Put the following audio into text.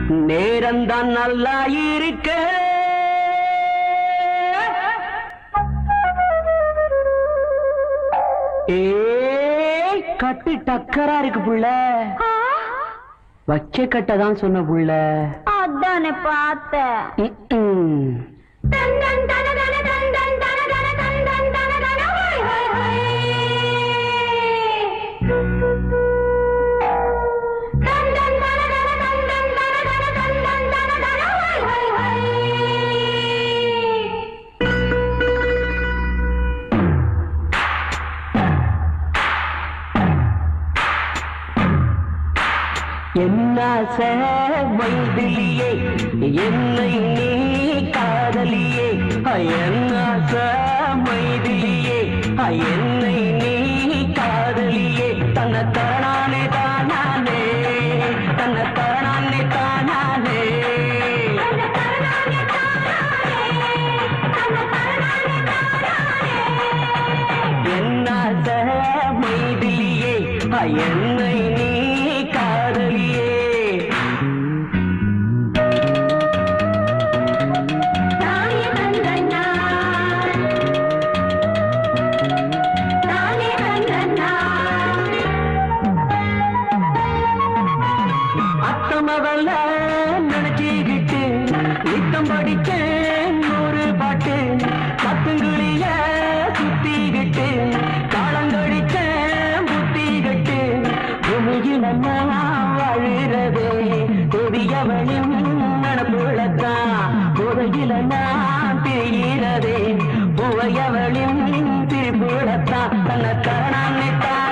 நேரம்தான் நல்லா இருக்க ஏய் கட்டு டக்கரா இருக்கு புள்ள வச்ச கட்ட தான் சொன்ன புள்ள அதானே பார்த்தேன் ம்ம். என்னாச மைதிலியே என்னை நீ காதலியே என்னாச மைதிலியே என்னை நீ காதலியே தன்னை தரணானே தானானே தன்னை தரணானே தானானே என்னாச மைதிலியே என்னை நீ காதலியே அத்தமவல்ல நினைச்சுக்கிட்டு நித்தம் படிச்சேன் ஒரு பாட்டு பத்துங்குழிய சுத்திக்கிட்டு காலங்கடிச்சேன் புத்திக்கிட்டு பூமியில் நான் வாழுறதே கொடியவனின் நடப்புழத்தான் புதையில நான் திரிகிறதே புவையவளின் திரிபுழத்தான் தன்னை தரணான்னை தான்